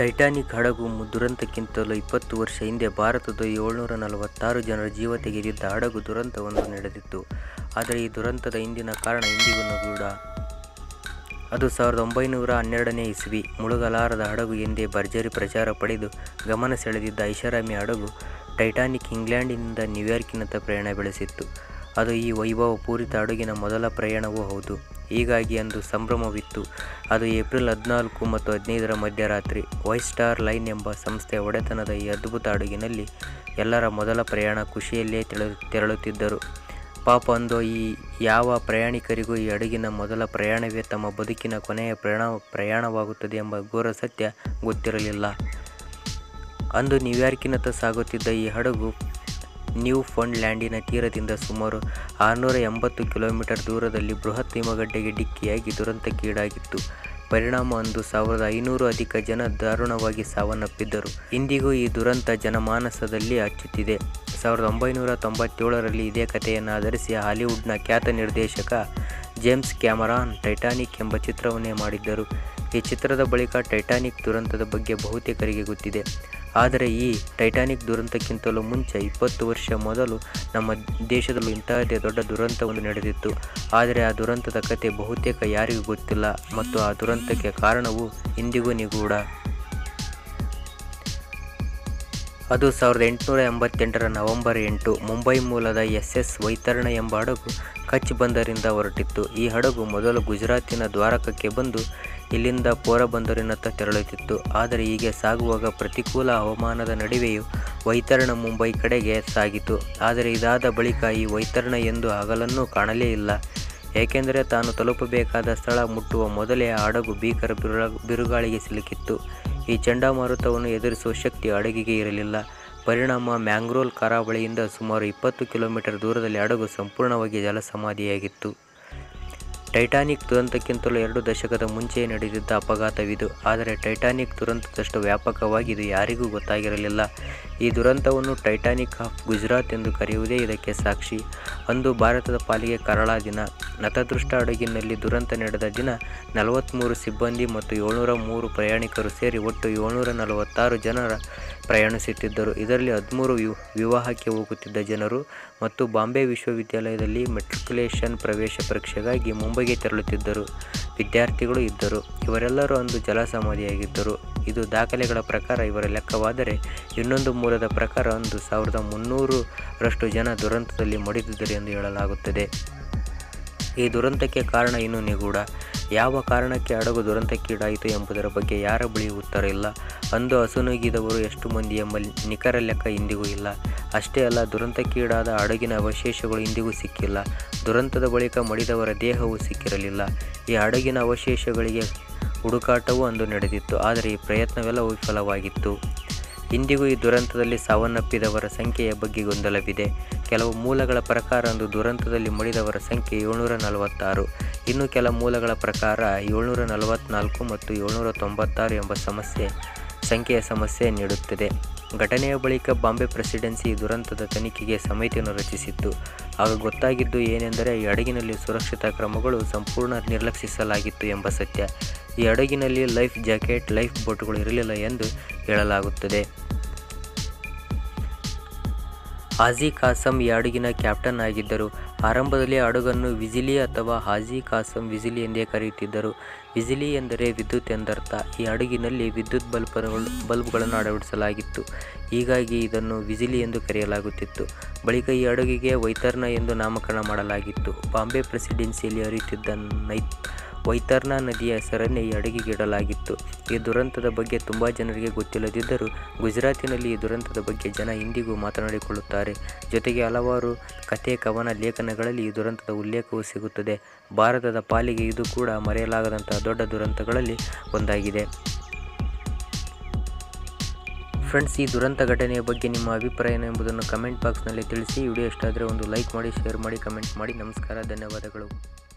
Titanic ಹಡಗು ದುರಂತಕ್ಕಿಂತಲೂ ಇಪ್ಪತ್ತು ವರ್ಷ ಹಿಂದೆ ಭಾರತದ ಏಳುನೂರ ನಲವತ್ತಾರು ಜನರ ಜೀವ ತೆಗೆದಿದ್ದ ಹಡಗು ದುರಂತವೊಂದು ನಡೆದಿತ್ತು. ಆದರೆ ಈ ದುರಂತದ ಹಿಂದಿನ ಕಾರಣ ಇಂದಿಗೂ ನಿಗೂಢ. ಅದು ಸಾವಿರದ ಒಂಭೈನೂರ ಹನ್ನೆರಡನೇ ಇಸವಿ. ಮುಳುಗಲಾರದ ಹಡಗು ಎಂದೇ ಭರ್ಜರಿ ಪ್ರಚಾರ ಪಡೆದು ಗಮನ ಸೆಳೆದಿದ್ದ ಐಷಾರಾಮಿ ಹಡಗು ಟೈಟಾನಿಕ್ ಇಂಗ್ಲೆಂಡಿನಿಂದ ನ್ಯೂಯಾರ್ಕಿನತ್ತ ಪ್ರಯಾಣ ಬೆಳೆಸಿತ್ತು. ಅದು ಈ ವೈಭವಪೂರಿತ ಹಡಗಿನ ಮೊದಲ ಪ್ರಯಾಣವೂ ಹೌದು. ಹೀಗಾಗಿ ಅಂದು ಸಂಭ್ರಮವಿತ್ತು. ಅದು ಏಪ್ರಿಲ್ ಹದಿನಾಲ್ಕು ಮತ್ತು ಹದಿನೈದರ ಮಧ್ಯರಾತ್ರಿ. ವೈಟ್ ಸ್ಟಾರ್ ಲೈನ್ ಎಂಬ ಸಂಸ್ಥೆಯ ಒಡೆತನದ ಈ ಅದ್ಭುತ ಹಡಗಿನಲ್ಲಿ ಎಲ್ಲರ ಮೊದಲ ಪ್ರಯಾಣ ಖುಷಿಯಲ್ಲೇ ತೆರಳುತ್ತಿದ್ದರು. ಪಾಪ ಅಂದು ಯಾವ ಪ್ರಯಾಣಿಕರಿಗೂ ಈ ಹಡಗಿನ ಮೊದಲ ಪ್ರಯಾಣವೇ ತಮ್ಮ ಬದುಕಿನ ಕೊನೆಯ ಪ್ರಯಾಣವಾಗುತ್ತದೆ ಎಂಬ ಘೋರ ಸತ್ಯ ಗೊತ್ತಿರಲಿಲ್ಲ. ಅಂದು ನ್ಯೂಯಾರ್ಕಿನತ್ತ ಸಾಗುತ್ತಿದ್ದ ಈ ಹಡಗು ನ್ಯೂ ಫೌಂಡ್ ಲ್ಯಾಂಡಿನ ತೀರದಿಂದ ಸುಮಾರು ಆರುನೂರ ಎಂಬತ್ತು ಕಿಲೋಮೀಟರ್ ದೂರದಲ್ಲಿ ಬೃಹತ್ ಹಿಮಗಡ್ಡೆಗೆ ಡಿಕ್ಕಿಯಾಗಿ ದುರಂತಕ್ಕೀಡಾಗಿತ್ತು. ಪರಿಣಾಮ ಅಂದು ಸಾವಿರದ ಐನೂರಕ್ಕೂ ಅಧಿಕ ಜನ ದಾರುಣವಾಗಿ ಸಾವನ್ನಪ್ಪಿದ್ದರು. ಇಂದಿಗೂ ಈ ದುರಂತ ಜನಮಾನಸದಲ್ಲಿ ಅಚ್ಚೊತ್ತಿದೆ. ಸಾವಿರದ ಒಂಭೈನೂರ ತೊಂಬತ್ತೇಳರಲ್ಲಿ ಇದೇ ಕಥೆಯನ್ನಾಧರಿಸಿ ಹಾಲಿವುಡ್ನ ಖ್ಯಾತ ನಿರ್ದೇಶಕ ಜೇಮ್ಸ್ ಕ್ಯಾಮರಾನ್ ಟೈಟಾನಿಕ್ ಎಂಬ ಚಿತ್ರವನ್ನೇ ಮಾಡಿದ್ದರು. ಈ ಚಿತ್ರದ ಬಳಿಕ ಟೈಟಾನಿಕ್ ದುರಂತದ ಬಗ್ಗೆ ಬಹುತೇಕರಿಗೆ ಗೊತ್ತಿದೆ. ಆದರೆ ಈ ಟೈಟಾನಿಕ್ ದುರಂತಕ್ಕಿಂತಲೂ ಮುಂಚೆ ಇಪ್ಪತ್ತು ವರ್ಷ ಮೊದಲು ನಮ್ಮ ದೇಶದಲ್ಲೂ ಇಂತಹದ್ದೇ ದೊಡ್ಡ ದುರಂತವೊಂದು ನಡೆದಿತ್ತು. ಆದರೆ ಆ ದುರಂತದ ಕಥೆ ಬಹುತೇಕ ಯಾರಿಗೂ ಗೊತ್ತಿಲ್ಲ ಮತ್ತು ಆ ದುರಂತಕ್ಕೆ ಕಾರಣವೂ ಇಂದಿಗೂ ನಿಗೂಢ. ಅದು ಸಾವಿರದ ಎಂಟುನೂರ ಎಂಬತ್ತೆಂಟರ ನವಂಬರ್ ಎಂಟು. ಮುಂಬೈ ಮೂಲದ ಎಸ್. ಎಸ್. ವೈತರಣಾ ಎಂಬ ಹಡಗು ಕಚ್ ಬಂದರಿನಿಂದ ಹೊರಟಿತ್ತು. ಈ ಹಡಗು ಮೊದಲು ಗುಜರಾತಿನ ದ್ವಾರಕಕ್ಕೆ ಬಂದು ಇಲ್ಲಿಂದ ಪೋರಬಂದರಿನತ್ತ ತೆರಳುತ್ತಿತ್ತು. ಆದರೆ ಹೀಗೆ ಸಾಗುವಾಗ ಪ್ರತಿಕೂಲ ಹವಾಮಾನದ ನಡುವೆಯೂ ವೈತರಣಾ ಮುಂಬೈ ಕಡೆಗೆ ಸಾಗಿತು. ಆದರೆ ಇದಾದ ಬಳಿಕ ಈ ವೈತರಣಾ ಎಂದೂ ಹಗಲನ್ನು ಕಾಣಲೇ ಇಲ್ಲ. ಏಕೆಂದರೆ ತಾನು ತಲುಪಬೇಕಾದ ಸ್ಥಳ ಮುಟ್ಟುವ ಮೊದಲೇ ಆ ಹಡಗು ಭೀಕರ ಬಿರುಗಾಳಿಗೆ ಸಿಲುಕಿತ್ತು. ಈ ಚಂಡಮಾರುತವನ್ನು ಎದುರಿಸುವ ಶಕ್ತಿ ಹಡಗಿಗೆ ಇರಲಿಲ್ಲ. ಪರಿಣಾಮ ಮ್ಯಾಂಗ್ರೋವ್ ಕರಾವಳಿಯಿಂದ ಸುಮಾರು ಇಪ್ಪತ್ತು ಕಿಲೋಮೀಟರ್ ದೂರದಲ್ಲಿ ಹಡಗು ಸಂಪೂರ್ಣವಾಗಿ ಜಲಸಮಾಧಿಯಾಗಿತ್ತು. ಟೈಟಾನಿಕ್ ದುರಂತಕ್ಕಿಂತಲೂ ಎರಡು ದಶಕದ ಮುಂಚೆಯೇ ನಡೆದಿದ್ದ ಅಪಘಾತವಿದು. ಆದರೆ ಟೈಟಾನಿಕ್ ದುರಂತದಷ್ಟು ವ್ಯಾಪಕವಾಗಿ ಇದು ಯಾರಿಗೂ ಗೊತ್ತಾಗಿರಲಿಲ್ಲ. ಈ ದುರಂತವನ್ನು ಟೈಟಾನಿಕ್ ಆಫ್ ಗುಜರಾತ್ ಎಂದು ಕರೆಯುವುದೇ ಇದಕ್ಕೆ ಸಾಕ್ಷಿ. ಅಂದು ಭಾರತದ ಪಾಲಿಗೆ ಕರಾಳ ದಿನ. ನತದೃಷ್ಟ ಹಡಗಿನಲ್ಲಿ ದುರಂತ ನಡೆದ ದಿನ ನಲವತ್ಮೂರು ಸಿಬ್ಬಂದಿ ಮತ್ತು ಏಳುನೂರ ಮೂರು ಪ್ರಯಾಣಿಕರು ಸೇರಿ ಒಟ್ಟು ಏಳುನೂರ ನಲವತ್ತಾರು ಜನ ಪ್ರಯಾಣಿಸುತ್ತಿದ್ದರು. ಇದರಲ್ಲಿ ಹದಿಮೂರು ವಿವಾಹಕ್ಕೆ ಹೋಗುತ್ತಿದ್ದ ಜನರು ಮತ್ತು ಬಾಂಬೆ ವಿಶ್ವವಿದ್ಯಾಲಯದಲ್ಲಿ ಮೆಟ್ರಿಕ್ಯುಲೇಷನ್ ಪ್ರವೇಶ ಪರೀಕ್ಷೆಗಾಗಿ ಮುಂಬೈಗೆ ತೆರಳುತ್ತಿದ್ದ ವಿದ್ಯಾರ್ಥಿಗಳೂ ಇದ್ದರು. ಇವರೆಲ್ಲರೂ ಅಂದು ಜಲಸಮಾಧಿಯಾಗಿದ್ದರು. ಇದು ದಾಖಲೆಗಳ ಪ್ರಕಾರ ಇವರ ಲೆಕ್ಕವಾದರೆ, ಇನ್ನೊಂದು ಮೂಲದ ಪ್ರಕಾರ ಅಂದು ಸಾವಿರದ ಮುನ್ನೂರು ರಷ್ಟು ಜನ ದುರಂತದಲ್ಲಿ ಮಡಿದಿದ್ದರು ಎಂದು ಹೇಳಲಾಗುತ್ತದೆ. ಈ ದುರಂತಕ್ಕೆ ಕಾರಣ ಇನ್ನೂ ನಿಗೂಢ. ಯಾವ ಕಾರಣಕ್ಕೆ ಹಡಗು ದುರಂತಕ್ಕೀಡಾಯಿತು ಎಂಬುದರ ಬಗ್ಗೆ ಯಾರ ಬಳಿಯೂ ಉತ್ತರ ಇಲ್ಲ. ಅಂದು ಅಸುನೀಗಿದವರು ಎಷ್ಟು ಮಂದಿ ಎಂಬ ನಿಖರ ಲೆಕ್ಕ ಇಂದಿಗೂ ಇಲ್ಲ. ಅಷ್ಟೇ ಅಲ್ಲ ದುರಂತಕ್ಕೀಡಾದ ಹಡಗಿನ ಅವಶೇಷಗಳು ಇಂದಿಗೂ ಸಿಕ್ಕಿಲ್ಲ. ದುರಂತದ ಬಳಿಕ ಮಡಿದವರ ದೇಹವೂ ಸಿಕ್ಕಿರಲಿಲ್ಲ. ಈ ಹಡಗಿನ ಅವಶೇಷಗಳಿಗೆ ಹುಡುಕಾಟವೂ ಅಂದು ನಡೆದಿತ್ತು. ಆದರೆ ಈ ಪ್ರಯತ್ನವೆಲ್ಲವೂ ವಿಫಲವಾಗಿತ್ತು. ಇಂದಿಗೂ ಈ ದುರಂತದಲ್ಲಿ ಸಾವನ್ನಪ್ಪಿದವರ ಸಂಖ್ಯೆಯ ಬಗ್ಗೆ ಗೊಂದಲವಿದೆ. ಕೆಲವು ಮೂಲಗಳ ಪ್ರಕಾರ ಅಂದು ದುರಂತದಲ್ಲಿ ಮಡಿದವರ ಸಂಖ್ಯೆ ಏಳುನೂರ ನಲವತ್ತಾರು. ಇನ್ನು ಕೆಲ ಮೂಲಗಳ ಪ್ರಕಾರ ಏಳುನೂರ ನಲವತ್ನಾಲ್ಕು ಮತ್ತು ಏಳುನೂರ ತೊಂಬತ್ತಾರು ಎಂಬ ಸಂಖ್ಯೆಯ ಸಮಸ್ಯೆ ನೀಡುತ್ತದೆ. ಘಟನೆಯ ಬಳಿಕ ಬಾಂಬೆ ಪ್ರೆಸಿಡೆನ್ಸಿ ಈ ದುರಂತದ ತನಿಖೆಗೆ ಸಮಿತಿಯನ್ನು ರಚಿಸಿತ್ತು. ಆಗ ಗೊತ್ತಾಗಿದ್ದು ಏನೆಂದರೆ ಈ ಹಡಗಿನಲ್ಲಿ ಸುರಕ್ಷತಾ ಕ್ರಮಗಳು ಸಂಪೂರ್ಣ ನಿರ್ಲಕ್ಷಿಸಲಾಗಿತ್ತು ಎಂಬ ಸತ್ಯ. ಈ ಹಡಗಿನಲ್ಲಿ ಲೈಫ್ ಜಾಕೆಟ್, ಲೈಫ್ ಬೋಟ್ಗಳು ಇರಲಿಲ್ಲ ಎಂದು ಹೇಳಲಾಗುತ್ತದೆ. ಹಾಜಿ ಖಾಸಂ ಈ ಹಡಗಿನ ಕ್ಯಾಪ್ಟನ್ ಆಗಿದ್ದರು. ಆರಂಭದಲ್ಲಿ ಹಡಗನ್ನು ವಿಜಿಲಿ ಅಥವಾ ಹಾಜಿ ಖಾಸಂ ವಿಜಿಲಿ ಎಂದೇ ಕರೆಯುತ್ತಿದ್ದರು. ವಿಜಿಲಿ ಎಂದರೆ ವಿದ್ಯುತ್ ಎಂದರ್ಥ. ಈ ಹಡಗಿನಲ್ಲಿ ವಿದ್ಯುತ್ ಬಲ್ಬುಗಳನ್ನು ಅಳವಡಿಸಲಾಗಿತ್ತು. ಹೀಗಾಗಿ ಇದನ್ನು ವಿಜಿಲಿ ಎಂದು ಕರೆಯಲಾಗುತ್ತಿತ್ತು. ಬಳಿಕ ಈ ಹಡಗಿಗೆ ವೈತರಣಾ ಎಂದು ನಾಮಕರಣ ಮಾಡಲಾಗಿತ್ತು. ಬಾಂಬೆ ಪ್ರೆಸಿಡೆನ್ಸಿಯಲ್ಲಿ ಹರಿಯುತ್ತಿದ್ದ ವೈತರಣಾ ನದಿಯ ಹೆಸರನ್ನೇ ಈ ಹಡಗಿಗೆ ಇಡಲಾಗಿತ್ತು. ಈ ದುರಂತದ ಬಗ್ಗೆ ತುಂಬಾ ಜನರಿಗೆ ಗೊತ್ತಿಲ್ಲದಿದ್ದರೂ ಗುಜರಾತಿನಲ್ಲಿ ಈ ದುರಂತದ ಬಗ್ಗೆ ಜನ ಇಂದಿಗೂ ಮಾತನಾಡಿಕೊಳ್ಳುತ್ತಾರೆ. ಜೊತೆಗೆ ಹಲವಾರು ಕಥೆ, ಕವನ, ಲೇಖನಗಳಲ್ಲಿ ಈ ದುರಂತದ ಉಲ್ಲೇಖವೂ ಸಿಗುತ್ತದೆ. ಭಾರತದ ಪಾಲಿಗೆ ಇದು ಕೂಡ ಮರೆಯಲಾಗದಂತಹ ದೊಡ್ಡ ದುರಂತಗಳಲ್ಲಿ ಒಂದಾಗಿದೆ. ಫ್ರೆಂಡ್ಸ್ ಈ ದುರಂತ ಘಟನೆಯ ಬಗ್ಗೆ ನಿಮ್ಮ ಅಭಿಪ್ರಾಯ ಏನು ಎಂಬುದನ್ನು ಕಮೆಂಟ್ ಬಾಕ್ಸ್ ನಲ್ಲಿ ತಿಳಿಸಿ. ವಿಡಿಯೋ ಇಷ್ಟ ಆದರೆ ಒಂದು ಲೈಕ್ ಮಾಡಿ, ಶೇರ್ ಮಾಡಿ, ಕಮೆಂಟ್ ಮಾಡಿ. ನಮಸ್ಕಾರ ಧನ್ಯವಾದಗಳು.